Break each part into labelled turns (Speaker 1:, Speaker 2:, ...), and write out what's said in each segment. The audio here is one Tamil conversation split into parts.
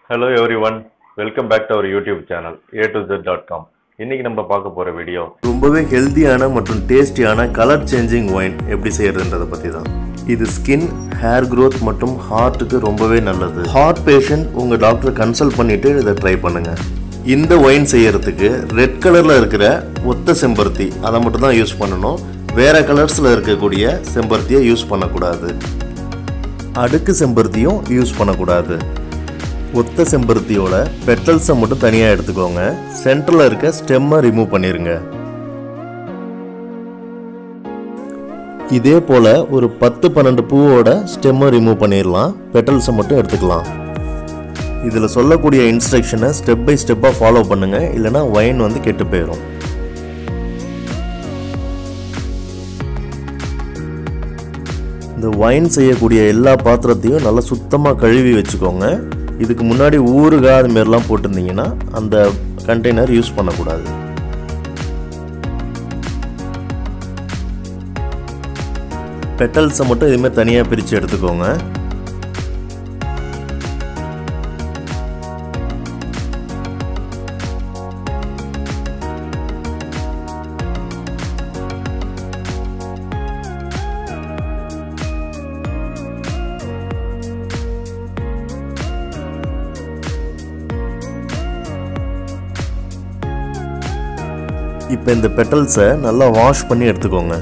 Speaker 1: hello everyone welcome back to our YouTube channel A to Z dot com இன்னைக்கு நம்ம பார்க்க போற வீடியோ
Speaker 2: ரொம்பவே ஹெல்த்தியான மற்றும் டேஸ்டியான கலர் சேஞ்சிங் ஒயின் எப்படி செய்யறதுன்றதை பற்றி தான் இது ஸ்கின் ஹேர் growth மற்றும் ஹார்ட்டுக்கு ரொம்பவே நல்லது ஹார்ட் பேஷண்ட் உங்கள் டாக்டரை கன்சல்ட் பண்ணிட்டு இதை ட்ரை பண்ணுங்க இந்த ஒயின் செய்யறதுக்கு ரெட் கலரில் இருக்கிற ஒத்த செம்பருத்தி அதை மட்டும் தான் யூஸ் பண்ணணும் வேற கலர்ஸில் இருக்கக்கூடிய செம்பருத்தியை யூஸ் பண்ணக்கூடாது அடுக்கு செம்பருத்தியும் யூஸ் பண்ணக்கூடாது ஒத்த செம்பருத்தியோட பெட்டல்ஸை மட்டும் தனியாக எடுத்துக்கோங்க சென்டரில் இருக்க ஸ்டெம்மை ரிமூவ் பண்ணிடுங்க இதே போல் ஒரு பத்து பன்னெண்டு பூவோட ஸ்டெம்மை ரிமூவ் பண்ணிடலாம் பெட்டல்ஸை மட்டும் எடுத்துக்கலாம் இதில் சொல்லக்கூடிய இன்ஸ்ட்ரக்ஷனை ஸ்டெப் பை ஸ்டெப்பாக ஃபாலோ பண்ணுங்கள் இல்லைனா ஒயின் வந்து கெட்டு போயிடும் இந்த ஒயின் செய்யக்கூடிய எல்லா பாத்திரத்தையும் நல்லா சுத்தமாக கழுவி வச்சுக்கோங்க இதுக்கு முன்னாடி ஊறுகாய் அது மாதிரிலாம் போட்டிருந்தீங்கன்னா அந்த கண்டெய்னர் யூஸ் பண்ணக்கூடாது பெட்டல்ஸை மட்டும் இதுமாதிரி தனியாக பிரித்து எடுத்துக்கோங்க இப்போ இந்த பெட்டல்ஸை நல்லா வாஷ் பண்ணி எடுத்துக்கோங்க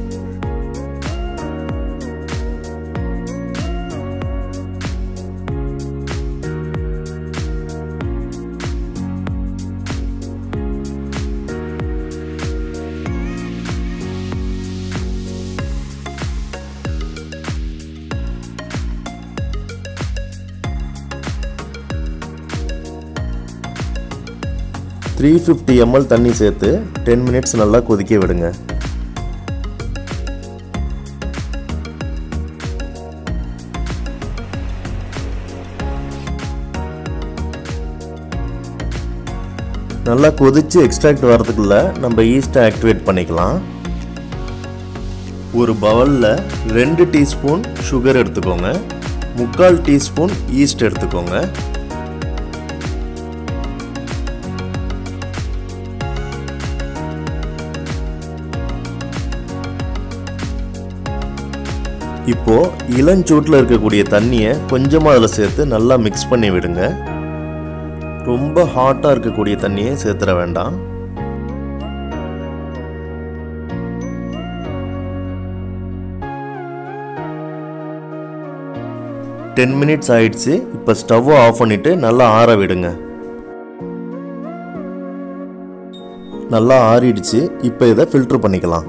Speaker 2: த்ரீ ஃபிஃப்டி எம்எல் தண்ணி சேர்த்து டென் மினிட்ஸ் நல்லா கொதிக்க விடுங்க நல்லா கொதிச்சு எக்ஸ்ட்ராக்ட் வரதுக்குள்ள நம்ம ஈஸ்ட்டை ஆக்டிவேட் பண்ணிக்கலாம் ஒரு பவுலில் ரெண்டு டீஸ்பூன் சுகர் எடுத்துக்கோங்க முக்கால் டீஸ்பூன் ஈஸ்ட் எடுத்துக்கோங்க இப்போ இளஞ்சூட்டில் இருக்கக்கூடிய தண்ணியை கொஞ்சமாக அதில் சேர்த்து நல்லா மிக்ஸ் பண்ணி விடுங்க ரொம்ப ஹாட்டாக இருக்கக்கூடிய தண்ணியை சேர்த்துட வேண்டாம் டென் மினிட்ஸ் ஆயிடுச்சு இப்போ ஸ்டவ்வை ஆஃப் பண்ணிட்டு நல்லா ஆற விடுங்க நல்லா ஆறிடுச்சு இப்போ இதை ஃபில்டர் பண்ணிக்கலாம்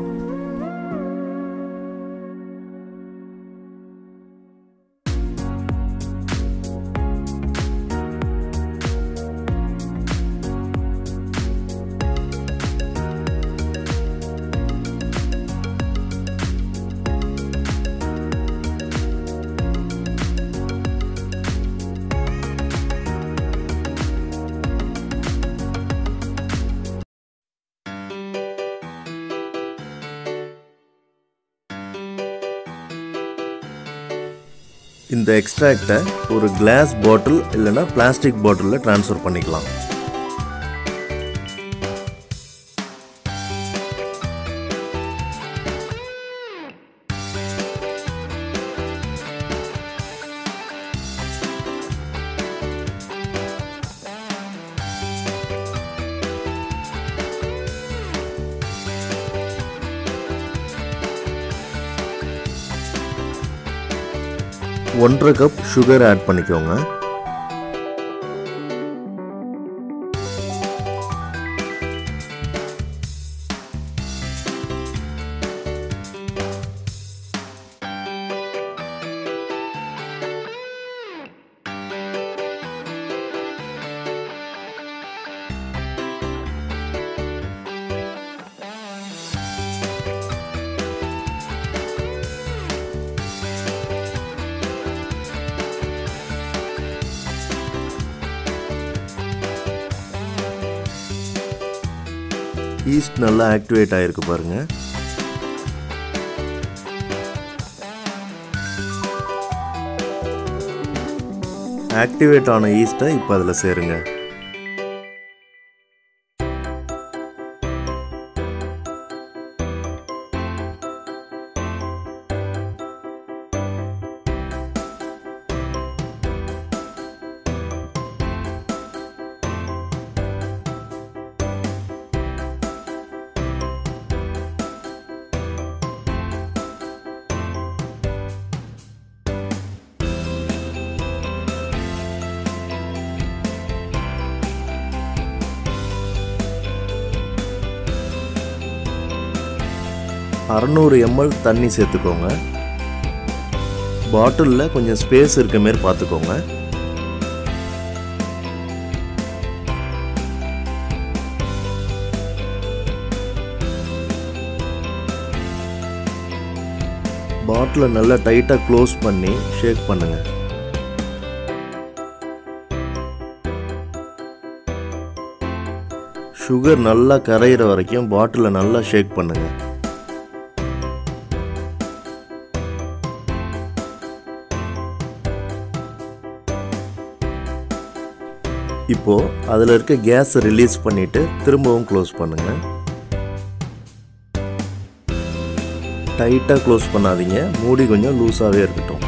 Speaker 2: இந்த எக்ஸ்ட்ராக்டை ஒரு கிளாஸ் பாட்டில் இல்லைன்னா பிளாஸ்டிக் பாட்டிலில் ட்ரான்ஸ்ஃபர் பண்ணிக்கலாம் ஒன்றரை கப் சுகர் ஆட் பண்ணிக்கோங்க ஈஸ்ட் நல்லா ஆக்டிவேட் ஆகிருக்கு பாருங்க ஆக்டிவேட் ஆன ஈஸ்ட்டை இப்போ அதில் சேருங்க அறநூறு எம்எல் தண்ணி சேர்த்துக்கோங்க பாட்டிலில் கொஞ்சம் ஸ்பேஸ் இருக்க மாரி பார்த்துக்கோங்க பாட்டிலை நல்லா டைட்டாக க்ளோஸ் பண்ணி ஷேக் பண்ணுங்க சுகர் நல்லா கரையிற வரைக்கும் பாட்டிலை நல்லா ஷேக் பண்ணுங்க இப்போ அதில் இருக்க கேஸை ரிலீஸ் பண்ணிட்டு திரும்பவும் க்ளோஸ் பண்ணுங்க டைட்டாக க்ளோஸ் பண்ணாதீங்க மூடி கொஞ்சம் லூஸாகவே இருக்கட்டும்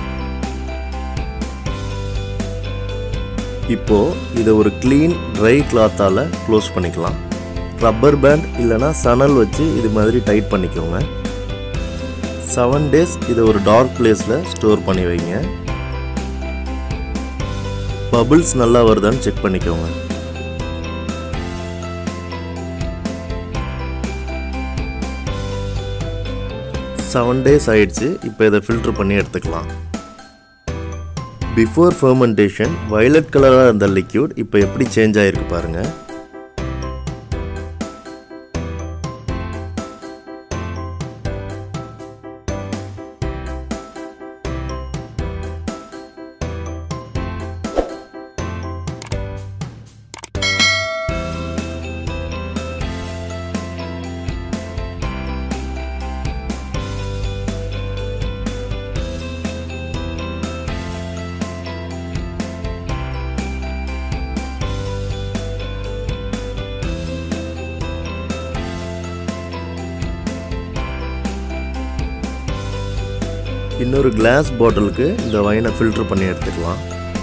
Speaker 2: இப்போ இதை ஒரு க்ளீன் ட்ரை கிளாத்தால் க்ளோஸ் பண்ணிக்கலாம் ரப்பர் பேண்ட் இல்லைனா சணல் வச்சு இது மாதிரி டைட் பண்ணிக்கோங்க செவன் டேஸ் இதை ஒரு டார்க் பிளேஸில் ஸ்டோர் பண்ணி வைங்க பபிள்ஸ் நல்லா வருதான்னு செக் பண்ணிக்கோங்க செவன் டேஸ் ஆயிடுச்சு இப்போ இதை ஃபில்டர் பண்ணி எடுத்துக்கலாம் பிஃபோர் ஃபர்மெண்டேஷன் வயலட் கலராக இருந்த லிக்யூட் இப்போ எப்படி சேஞ்ச் ஆகிருக்கு பாருங்கள் இன்னொரு கிளாஸ் பாட்டிலுக்கு இந்த வைனை ஃபில்டர் பண்ணி எடுத்துக்கலாம்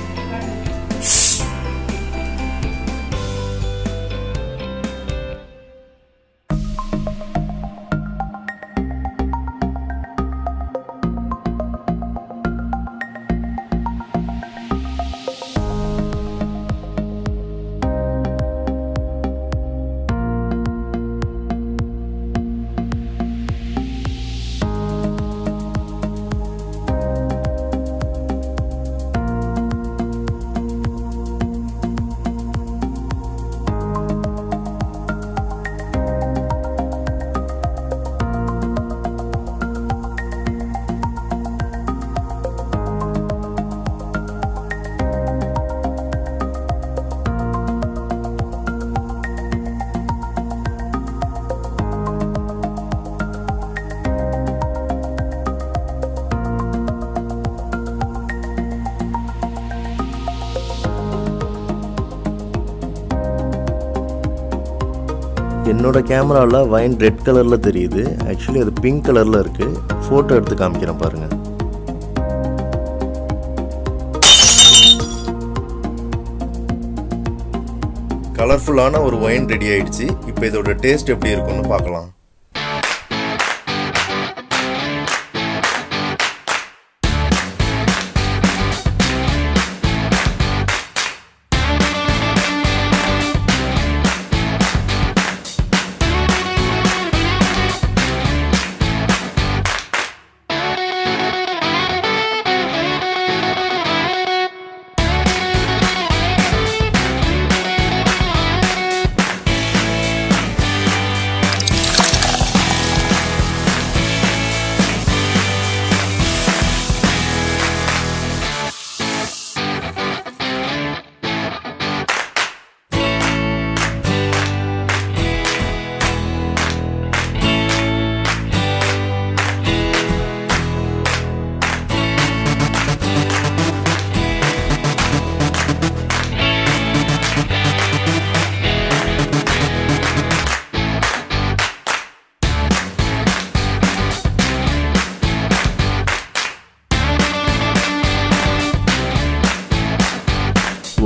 Speaker 2: என்னோட கேமராவில் வைன் ரெட் கலரில் தெரியுது ஆக்சுவலி அது பிங்க் கலரில் இருக்குது ஃபோட்டோ எடுத்து காமிக்கிறேன் பாருங்கள் கலர்ஃபுல்லான ஒரு ஒயின் ரெடி ஆயிடுச்சு இப்போ இதோட டேஸ்ட் எப்படி இருக்கும்னு பார்க்கலாம்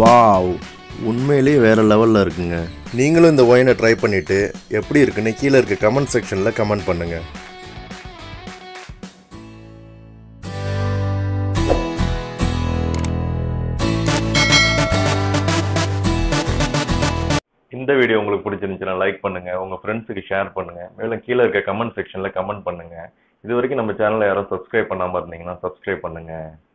Speaker 2: வாவ் உண்மையிலேயே வேற லெவலில் இருக்குங்க நீங்களும் இந்த ஒயினை ட்ரை பண்ணிட்டு எப்படி இருக்குன்னு கீழே இருக்க கமெண்ட் செக்ஷனில் கமெண்ட் பண்ணுங்க
Speaker 1: இந்த வீடியோ உங்களுக்கு பிடிச்சிருந்துச்சுன்னா லைக் பண்ணுங்க உங்க ஃப்ரெண்ட்ஸுக்கு ஷேர் பண்ணுங்க மேலும் கீழே இருக்க கமெண்ட் செக்ஷன்ல கமெண்ட் பண்ணுங்க இது வரைக்கும் நம்ம சேனலை யாரும் சப்ஸ்கிரைப் பண்ணாம இருந்தீங்கன்னா சப்ஸ்கிரைப் பண்ணுங்க